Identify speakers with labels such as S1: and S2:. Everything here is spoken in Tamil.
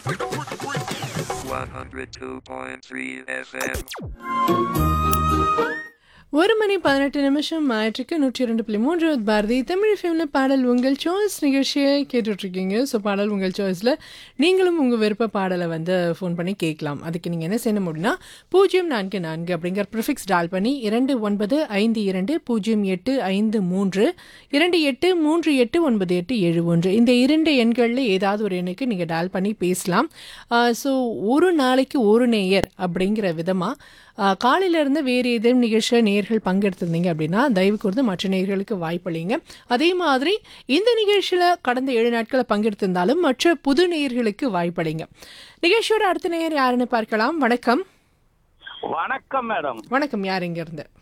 S1: 102.3 FM.
S2: ஒரு மணி பதினெட்டு நிமிஷம் ஆயிற்றுக்கு நூற்றி இரண்டு புள்ளி மூன்று பாரதி தமிழ் ஃபிலிம்ல பாடல் உங்கள் சாய்ஸ் நிகழ்ச்சியை கேட்டுட்டு இருக்கீங்க ஸோ பாடல் உங்கள் சாய்ஸில் நீங்களும் உங்கள் விருப்ப பாடலை வந்து ஃபோன் பண்ணி கேட்கலாம் அதுக்கு நீங்கள் என்ன செய்யணும் அப்படின்னா பூஜ்ஜியம் நான்கு நான்கு அப்படிங்கிற ப்ரிஃபிக்ஸ் டால் பண்ணி இரண்டு ஒன்பது ஐந்து இரண்டு பூஜ்ஜியம் எட்டு ஐந்து மூன்று இரண்டு எட்டு மூன்று எட்டு ஒன்பது எட்டு ஏழு ஒன்று இந்த இரண்டு எண்களில் ஏதாவது ஒரு எண்ணுக்கு நீங்கள் டால் பண்ணி பேசலாம் ஸோ ஒரு நாளைக்கு ஒரு நேயர் அப்படிங்கிற விதமாக காலையிலேருந்து வேறு ஏதேனும் நிகழ்ச்சியில் நேயர்கள் பங்கெடுத்திருந்தீங்க அப்படின்னா தயவு கூர்ந்து மற்ற நேயர்களுக்கு வாய்ப்பளிங்க அதே மாதிரி இந்த நிகழ்ச்சியில் கடந்த ஏழு நாட்களை பங்கெடுத்திருந்தாலும் மற்ற புது நேயர்களுக்கு வாய்ப்பளிங்க நிகழ்ச்சியோட அடுத்த நேயர் யாருன்னு பார்க்கலாம் வணக்கம்
S3: வணக்கம் மேடம்
S2: வணக்கம் யார் இங்க இருந்து